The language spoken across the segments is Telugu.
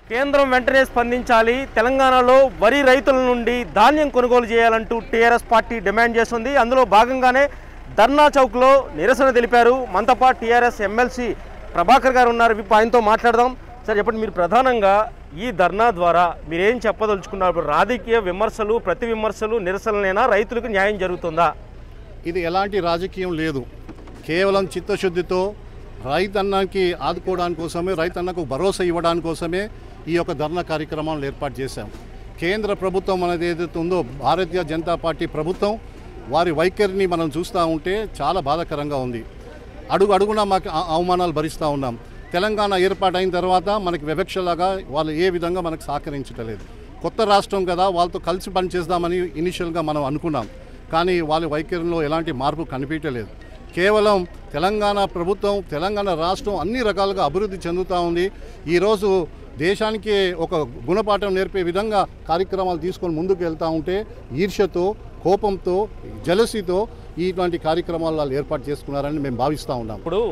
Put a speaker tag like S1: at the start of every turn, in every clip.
S1: కేంద్రం వెంటనే స్పందించాలి తెలంగాణలో వరి రైతుల నుండి ధాన్యం కొనుగోలు చేయాలంటూ టీఆర్ఎస్ పార్టీ డిమాండ్ చేస్తుంది అందులో భాగంగానే ధర్నా చౌక్లో నిరసన తెలిపారు మనతో టీఆర్ఎస్ ఎమ్మెల్సీ ప్రభాకర్ గారు ఉన్నారు ఇప్పుడు ఆయనతో మాట్లాడదాం సార్ చెప్పండి మీరు ప్రధానంగా ఈ ధర్నా ద్వారా మీరేం చెప్పదలుచుకున్నారు రాజకీయ విమర్శలు ప్రతి విమర్శలు నిరసనలైనా రైతులకు న్యాయం జరుగుతుందా
S2: ఇది ఎలాంటి రాజకీయం లేదు కేవలం చిత్తశుద్ధితో రైతన్నకి ఆదుకోవడానికి కోసమే రైతన్నకు భరోసా ఇవ్వడానికి కోసమే ఈ యొక్క ధర్నా కార్యక్రమాలను ఏర్పాటు చేశాం కేంద్ర ప్రభుత్వం అనేది ఏదైతే ఉందో భారతీయ జనతా పార్టీ ప్రభుత్వం వారి వైఖరిని మనం చూస్తూ ఉంటే చాలా బాధాకరంగా ఉంది అడుగు అడుగున మాకు ఆ- అవమానాలు భరిస్తూ ఉన్నాం తెలంగాణ ఏర్పాటైన తర్వాత మనకి వివక్షలాగా వాళ్ళు ఏ విధంగా మనకు సహకరించటలేదు కొత్త రాష్ట్రం కదా వాళ్ళతో కలిసి పనిచేద్దామని ఇనిషియల్గా మనం అనుకున్నాం కానీ వాళ్ళ వైఖరిలో ఎలాంటి మార్పు కనిపించలేదు కేవలం తెలంగాణ ప్రభుత్వం తెలంగాణ రాష్ట్రం అన్ని రకాలుగా అభివృద్ధి చెందుతూ ఉంది ఈరోజు దేశానికి ఒక గుణపాఠం నేర్పే విధంగా కార్యక్రమాలు తీసుకొని ముందుకు వెళ్తూ ఉంటే ఈర్ష్యతో కోపంతో జలసితో ఇటువంటి కార్యక్రమాలు వాళ్ళు ఏర్పాటు చేసుకున్నారని మేము భావిస్తూ ఉన్నాం
S1: ఇప్పుడు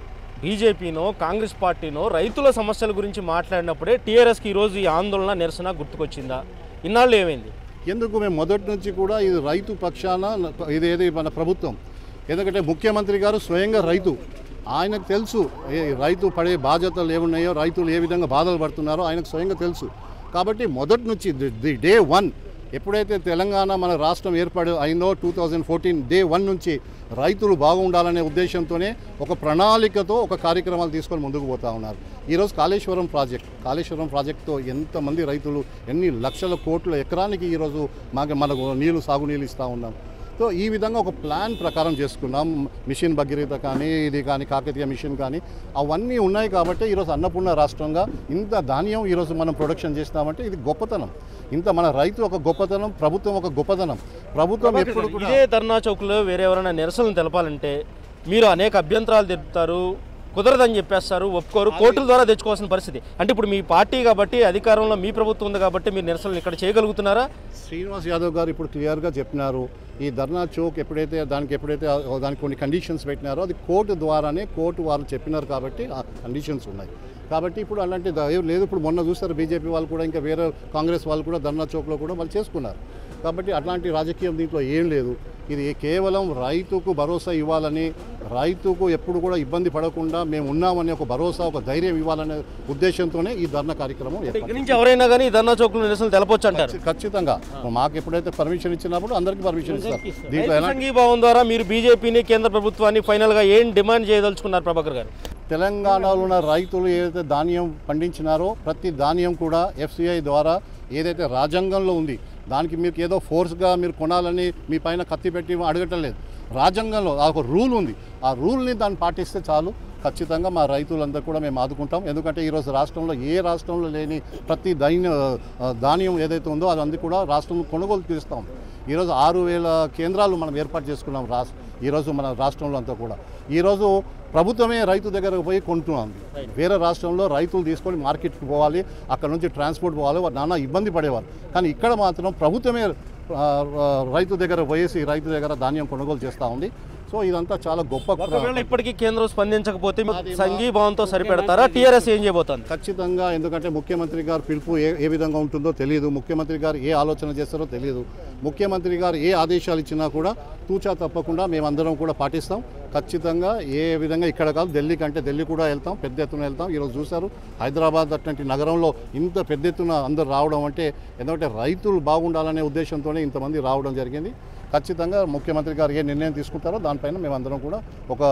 S1: బీజేపీనో కాంగ్రెస్ పార్టీనో రైతుల సమస్యల గురించి మాట్లాడినప్పుడే టీఆర్ఎస్కి ఈరోజు ఈ ఆందోళన నిరసన గుర్తుకొచ్చిందా ఇన్నాళ్ళు ఏమైంది
S2: ఎందుకు మేము మొదటి నుంచి కూడా ఇది రైతు పక్షాన ఇది ఏది మన ప్రభుత్వం ఎందుకంటే ముఖ్యమంత్రి గారు స్వయంగా రైతు ఆయనకు తెలుసు ఏ రైతు పడే బాధ్యతలు ఏమున్నాయో రైతులు ఏ విధంగా బాధలు పడుతున్నారో ఆయనకు స్వయంగా తెలుసు కాబట్టి మొదటి నుంచి ది- ది డే వన్ ఎప్పుడైతే తెలంగాణ మన రాష్ట్రం ఏర్పడి అయిందో two thousand fourteen day one నుంచి రైతులు బాగుండాలనే ఉద్దేశంతోనే ఒక ప్రణాళికతో ఒక కార్యక్రమాలు తీసుకొని ముందుకు పోతా ఉన్నారు ఈరోజు కాళేశ్వరం ప్రాజెక్ట్ కాళేశ్వరం ప్రాజెక్టుతో ఎంతమంది రైతులు ఎన్ని లక్షల కోట్ల ఎకరానికి ఈరోజు మాకు మనకు నీళ్లు సాగునీళ్ళు ఇస్తూ ఉన్నాం సో ఈ విధంగా ఒక ప్లాన్ ప్రకారం చేసుకున్నాం మిషన్ భగీరథ కానీ ఇది కానీ కాకతీయ మిషన్ కానీ అవన్నీ ఉన్నాయి కాబట్టి ఈరోజు అన్నపూర్ణ రాష్ట్రంగా ఇంత ధాన్యం ఈరోజు మనం ప్రొడక్షన్ చేస్తామంటే ఇది గొప్పతనం ఇంత మన రైతు ఒక గొప్పతనం ప్రభుత్వం ఒక గొప్పతనం ప్రభుత్వం ఎప్పుడు కూడా
S1: ఇదే ధర్నా చౌక్లో వేరే ఎవరైనా నిరసనలు తెలపాలంటే మీరు అనేక అభ్యంతరాలు తెలుపుతారు కుదరదని చెప్పేస్తారు ఒప్పుకోరు కోర్టుల ద్వారా తెచ్చుకోవాల్సిన పరిస్థితి అంటే ఇప్పుడు మీ పార్టీ కాబట్టి అధికారంలో మీ ప్రభుత్వం ఉంది కాబట్టి మీరు నిరసనలు ఇక్కడ చేయగలుగుతున్నారా
S2: శ్రీనివాస్ యాదవ్ గారు ఇప్పుడు క్లియర్గా చెప్పినారు ఈ ధర్నా చౌక్ ఎప్పుడైతే దానికి ఎప్పుడైతే ఆ- దానికి కొన్ని కండిషన్స్ పెట్టినారో అది కోర్టు ద్వారానే కోర్టు వాళ్ళు చెప్పినారు కాబట్టి ఆ కండిషన్స్ ఉన్నాయి కాబట్టి ఇప్పుడు అలాంటి ద- ఏం లేదు ఇప్పుడు మొన్న చూస్తారు బీజేపీ వాళ్ళు కూడా ఇంకా వేరే కాంగ్రెస్ వాళ్ళు కూడా ధర్నా చౌక్లో కూడా వాళ్ళు చేసుకున్నారు కాబట్టి అట్లాంటి రాజకీయం దీంట్లో ఏం లేదు ఇది కేవలం రైతుకు భరోసా ఇవ్వాలని రైతుకు ఎప్పుడు కూడా ఇబ్బంది పడకుండా మేము ఉన్నామని ఒక భరోసా ఒక ధైర్యం ఇవ్వాలనే ఉద్దేశంతోనే ఈ ధర్నా కార్యక్రమం
S1: అంటే
S2: ఏర్పాటు
S1: ఇక్కడి నుంచి ఎవరైనా కానీ ఈ ధర్నా చౌక్లో నిరసనలు తెలపొచ్చు అంటారు
S2: ఖచ్చి- ఖచ్చితంగా మాకు ఎప్పుడైతే పర్మిషన్ ఇచ్చినప్పుడు అందరికీ పర్మిషన్ ఇస్తారు దీంట్లో
S1: రైతు
S2: ఎలాంటి
S1: సంఘీభావం ద్వారా మీరు బీజేపీని కేంద్ర ప్రభుత్వాన్ని ఫైనల్గా ఏం డిమాండ్ చేయదలుచుకున్నారు ప్రభాకర్ గారు
S2: తెలంగాణలో ఉన్న రైతులు ఏదైతే ధాన్యం పండించినారో ప్రతి ధాన్యం కూడా ఎఫ్సిఐ ద్వారా ఏదైతే రాజ్యాంగంలో ఉంది దానికి మీకు ఏదో ఫోర్స్గా మీరు కొనాలని మీ పైన కత్తి పెట్టి అడగటం లేదు రాజ్యాంగంలో ఆ ఒక రూల్ ఉంది ఆ రూల్ని దాన్ని పాటిస్తే చాలు ఖచ్చితంగా మా రైతులందరూ కూడా మేము ఆదుకుంటాం ఎందుకంటే ఈరోజు రాష్ట్రంలో ఏ రాష్ట్రంలో లేని ప్రతి ధైన్య ఆ, ధాన్యం ఏదైతే ఉందో అది అంది కూడా రాష్ట్రంలో కొనుగోలు తీస్తాం ఈరోజు ఆరు వేల కేంద్రాలు మనం ఏర్పాటు చేసుకున్నాం రాష్ట్ర ఈరోజు మన రాష్ట్రంలో అంతా కూడా ఈరోజు ప్రభుత్వమే రైతు దగ్గరకు పోయి కొంటున్నాం వేరే రాష్ట్రంలో రైతులు తీసుకొని మార్కెట్కి పోవాలి అక్కడ నుంచి ట్రాన్స్పోర్ట్ పోవాలి వారు నానా ఇబ్బంది పడేవారు కానీ ఇక్కడ మాత్రం ప్రభుత్వమే ఆ, ఆ, రైతు దగ్గర పోయేసి రైతు దగ్గర ధాన్యం కొనుగోలు చేస్తూ ఉంది సో ఇదంతా చాలా గొప్ప
S1: ఒకవేళ ఇప్పటికీ కేంద్రం స్పందించకపోతే మీరు సంఘీభావంతో సరిపెడతారా టీఆర్ఎస్ ఏం చేయబోతోంది
S2: ఖచ్చితంగా ఎందుకంటే ముఖ్యమంత్రి గారు పిలుపు ఏ ఏ విధంగా ఉంటుందో తెలియదు ముఖ్యమంత్రి గారు ఏ ఆలోచన చేస్తారో తెలియదు ముఖ్యమంత్రి గారు ఏ ఆదేశాలు ఇచ్చినా కూడా తూచా తప్పకుండా మేమందరం కూడా పాటిస్తాం ఖచ్చితంగా ఏ విధంగా ఇక్కడ కాదు ఢిల్లీ కంటే ఢిల్లీ కూడా వెళ్తాం పెద్ద ఎత్తున వెళ్తాం ఈరోజు చూశారు హైదరాబాద్ అట్లాంటి నగరంలో ఇంత పెద్ద ఎత్తున అందరు రావడం అంటే ఎందుకంటే రైతులు బాగుండాలనే ఉద్దేశంతోనే ఇంతమంది రావడం జరిగింది ఖచ్చితంగా ముఖ్యమంత్రి గారు ఏ నిర్ణయం తీసుకుంటారో దానిపైన మేమందరం కూడా ఒక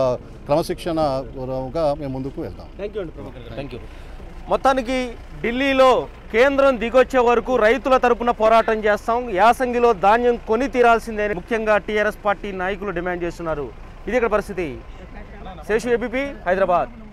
S2: క్రమశిక్షణగా మేము ముందుకు వెళ్తాం
S1: థ్యాంక్ యూ అండి ప్రభాకర్ గారు థ్యాంక్ యూ మొత్తానికి ఢిల్లీలో కేంద్రం దిగొచ్చే వరకు రైతుల తరపున పోరాటం చేస్తాం యాసంగిలో ధాన్యం కొని తీరాల్సిందే అని ముఖ్యంగా టీఆర్ఎస్ పార్టీ నాయకులు డిమాండ్ చేస్తున్నారు ఇది ఇక్కడ పరిస్థితి శేషు ఏబీపీ హైదరాబాద్